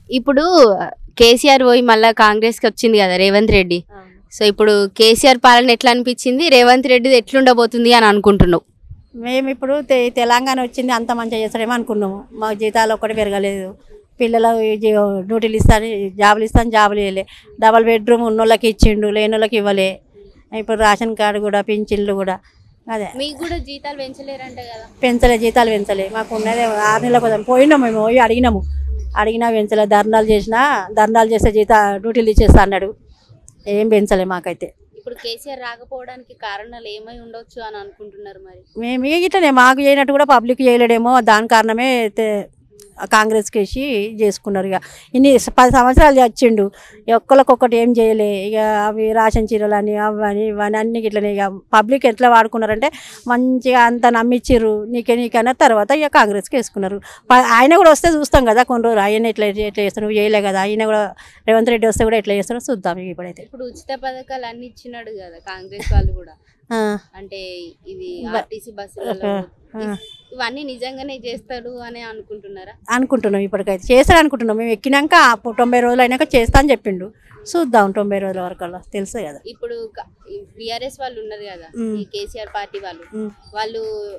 ఇప్పుడు కేసీఆర్ పోయి మళ్ళా కాంగ్రెస్ కి వచ్చింది కదా రేవంత్ రెడ్డి సో ఇప్పుడు కేసీఆర్ పాలన ఎట్లా అనిపించింది రేవంత్ రెడ్డిది ఎట్లుండబోతుంది అని అనుకుంటున్నావు మేము ఇప్పుడు తె- తెలంగాణ వచ్చింది అంత మంచిగా చేస్తాడేమో అనుకున్నాము మా జీతాలు ఒక్కటి పెరగలేదు పిల్లలు జీ- డ్యూటీలు ఇస్తాను జాబులు ఇస్తాను జాబులు ఇవ్వలే డబల్ బెడ్రూమ్ ఉన్నోళ్ళకి ఇచ్చిండు లేనోళ్ళకి ఇవ్వలే ఇప్పుడు రేషన్ కార్డు కూడా పింఛన్లు కూడా అదే మీకు కూడా జీతాలు పెంచలేరంట కదా పెంచలే జీతాలు పెంచలే మాకు ఉన్నదే ఆరు నెలల కోసం పోయినాము మేము పోయి అడిగినాము అడిగినా పెంచలే ధర్నాలు చేసినా ధర్నాలు చేస్తే జీతా డ్యూటీలు ఇచ్చేస్తా అన్నాడు ఏం పెంచలే మాకైతే ఇప్పుడు కేసీఆర్ రాకపోవడానికి కారణాలు ఏమై ఉండొచ్చు అని అనుకుంటున్నారు మరి మేము ఇట్లనే మాకు చేయనట్టు కూడా పబ్లిక్ చేయలేడేమో దాని కారణమే తె- కాంగ్రెస్కి వేసి చేసుకున్నారు ఇక ఇన్ని స- పది సంవత్సరాలు వచ్చిండు ఒక్కరికొక్కటి ఏం చేయలే ఇక అవి రాషన్ చీరలు అని అవని ఇవని అన్ని ఇట్లనే ఇక పబ్లిక్ ఎట్లా వాడుకున్నారంటే మంచిగా అంత నమ్మిచ్చిర్రు నీకే నీకన్న తర్వాత ఇక కాంగ్రెస్కి వేసుకున్నారు ప- ఆయన కూడా వస్తే చూస్తాం కదా కొన్ని రోజులు ఆయన ఎట్లా ఎట్లా చేస్తారు నువ్వు చేయలే కదా ఆయన కూడా రేవంత్ రెడ్డి వస్తే కూడా ఎట్లా చేస్తారో చూద్దాం ఇక ఇప్పుడైతే ఇప్పుడు ఉచిత పథకాలు అన్ని ఇచ్చినాడు కదా కాంగ్రెస్ వాళ్ళు కూడా ఆ, అంటే ఇది బ- ఆర్టీసీ బస్సులలో ఆ. ఇవన్నీ నిజంగానే చేస్తాడు అని అనుకుంటున్నారా అనుకుంటున్నాం ఇప్పటికైతే చేస్తాడు అనుకుంటున్నాం మేము ఎక్కినాక ఆ పు- తొంభై రోజులు అయినాక చేస్తా అని చెప్పిండు చూద్దాం తొంభై రోజుల వరకు అలా తెలుసు కదా ఇప్పుడు బిఆర్ఎస్ వాళ్ళు ఉన్నారు కదా మ్. ఈ కేసీఆర్ పార్టీ వాళ్ళు మ్. వాళ్ళు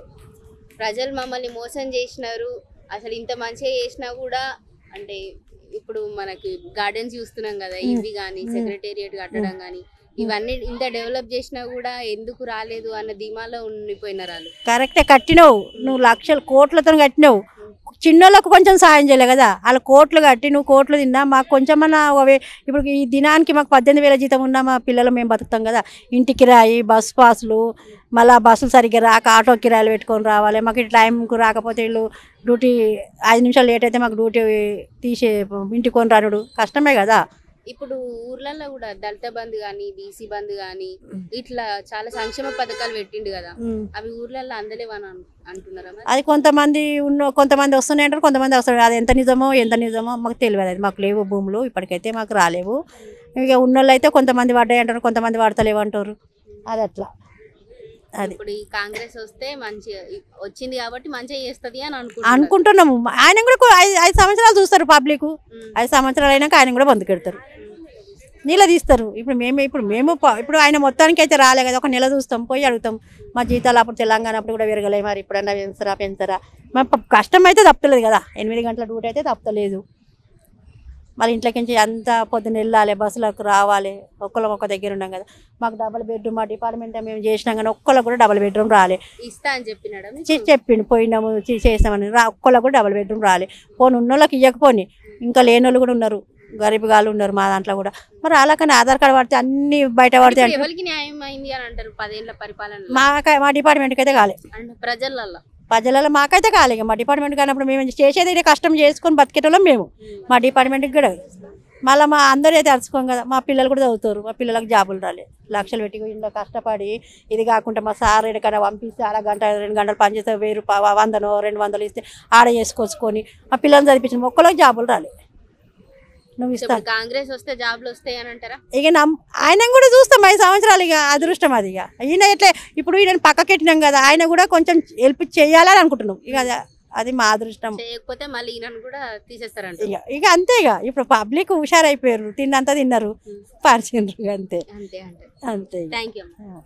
ప్రజలు మమ్మల్ని మోసం చేసినారు అసలు ఇంత మంచిగా చేసినా కూడా అంటే ఇప్పుడు మనకి గార్డెన్స్ చూస్తున్నాం కదా ఇవి కానీ సెక్రటేరియట్ కట్టడం కానీ ఇవన్నీ ఇంత డెవలప్ చేసినా కూడా ఎందుకు రాలేదు అన్న ధీమాలో ఉండిపోయినారు వాళ్ళు కరెక్టే కట్టినావు నువ్వు లక్షలు కోట్లతో కట్టినావు చిన్నోళ్ళకు కొంచెం సాయం చేయలే కదా వాళ్ళ కోట్లు కట్టి నువ్వు కోట్లు తిన్నా మాకు కొంచెమన్నా అవే ఇప్పుడు ఈ దినానికి మాకు పద్దెనిమిది వేల జీతం ఉన్నా మా పిల్లలు మేము బతుకుతాం కదా ఇంటి కిరాయి బస్ పాసులు మళ్ళీ బస్సులు సరిగ్గా రాక ఆటో కిరాయిలు పెట్టుకొని రావాలి మాకు ఇటు టైంకు రాకపోతే వీళ్ళు డ్యూటీ ఐదు నిమిషాలు లేట్ అయితే మాకు డ్యూటీ తీసే ఇంటికి కొని రానుడు కష్టమే కదా ఇప్పుడు ఊర్లలో కూడా దళిత బంధు కానీ బీసీ బంధు కానీ ఇట్లా చాలా సంక్షేమ పథకాలు పెట్టిండు కదా ఉమ్. అవి ఊర్లలో అందలేవని అను- అంటున్నారా మరి అది కొంతమంది ఉన్న కొంతమంది వస్తున్నాయి అంటారు కొంతమంది వస్తారు అది ఎంత నిజమో ఎంత నిజమో మాకు తెలియదు అది మాకు లేవు భూములు ఇప్పటికైతే మాకు రాలేవు ఇక ఉన్నోళ్ళు అయితే కొంతమంది పడ్డాయి అంటారు కొంతమంది పడతలేవు అంటారు అది అట్లా అది ఇప్పుడు ఈ కాంగ్రెస్ వస్తే మంచిగా ఇ- వచ్చింది కాబట్టి మంచిగా చేస్తది అని అనుకుంటున్నారు అనుకుంటున్నాము ఆయన కూడా కొ- ఐదు ఐదు సంవత్సరాలు చూస్తారు పబ్లిక్ ఉమ్. ఐదు సంవత్సరాలు అయినాక ఆయన కూడా బంధు పెడతారు నీళ్ళ తీస్తారు ఇప్పుడు మేము ఇప్పుడు మేము ప- ఇప్పుడు ఆయన మొత్తానికి అయితే రాలే కదా ఒక నెల చూస్తాం పోయి అడుగుతాం మా జీతాలు అప్పుడు తెలంగాణ అప్పుడు కూడా పెరగలే మరి ఇప్పుడన్నా పెంచరా పెంచరా మా ప- కష్టం అయితే తప్పలేదు కదా ఎనిమిది గంటల డ్యూటీ అయితే తప్పలేదు మళ్ళీ ఇంట్లోకి నుంచి అంత పొద్దున్న వెళ్ళాలి బస్సులకు రావాలి ఒక్కళ్ళం ఒక్క దగ్గర ఉన్నాం కదా మాకు డబుల్ బెడ్రూమ్ మా డిపార్ట్మెంట్ మేము చేసినాం కానీ ఒక్కళ్ళకు కూడా డబుల్ బెడ్రూమ్ రాలే ఇస్తా అని చెప్పినాడా మీకు? చే- చెప్పిండు పోయినాము చే- చేసామని రా ఒక్కళ్ళకు కూడా డబుల్ బెడ్రూమ్ రాలే పోనీ ఉన్నోళ్ళకి ఇవ్వకపోని ఇంకా లేనోళ్ళు కూడా ఉన్నారు గరీబ్ గాళ్ళు ఉన్నారు మా దాంట్లో కూడా మరి అలాకని ఆధార్ కార్డు పడితే అన్ని బయట పడితే ఇప్పుడు అంటే ఎవరికి న్యాయం అయింది అని అంటారు పదేళ్ల పరిపాలన మా మా డిపార్ట్మెంట్కి అయితే కాలే అంటే ప్రజలలో ప్రజలలో మాకైతే కాలే ఇక మా డిపార్ట్మెంట్ కానప్పుడు మేము చేసేది ఇదే కష్టం చేసుకొని బతికేటోళ్ళం మేము మా డిపార్ట్మెంట్కి కూడా మళ్ళీ మా అందరూ అయితే అరుచుకోం కదా మా పిల్లలు కూడా చదువుతారు మా పిల్లలకు జాబులు రాలే లక్షలు పెట్టి ఇంట్లో కష్టపడి ఇది కాకుండా మా సార్ ఎక్కడికైనా పంపిస్తే ఆడ గంట రెండు గంటలు పనిచేస్తే వెయ్యి రూపాయ వందనో రెండు వందలు ఇస్తే ఆడ చేసుకొచ్చుకొని మా పిల్లల్ని చదివించిన ఒక్కళ్ళకి జాబులు రాలే నువ్వు సో ఇస్తా ఇప్పుడు కాంగ్రెస్ వస్తే జాబ్లు వస్తాయి అని అంటారా ఇక నమ్ ఆయన కూడా చూస్తాం ఐదు సంవత్సరాలు ఇక అదృష్టం అది ఇక ఈయన ఎట్లా ఇప్పుడు ఈయన పక్కకెట్టినాం కదా ఆయన కూడా కొంచెం హెల్ప్ చేయాలని అనుకుంటున్నాం ఇక అది అది మా అదృష్టం చేయకపోతే మళ్ళీ ఈయనను కూడా తీసేస్తారంట ఇక ఇక అంతే ఇక ఇప్పుడు పబ్లిక్ హుషారైపోయారు తిన్నంత తిన్నారు పరిచిండ్రు అంతే అంతే అంటే అంతే ఇక. థ్యాంక్ యూ ఆ.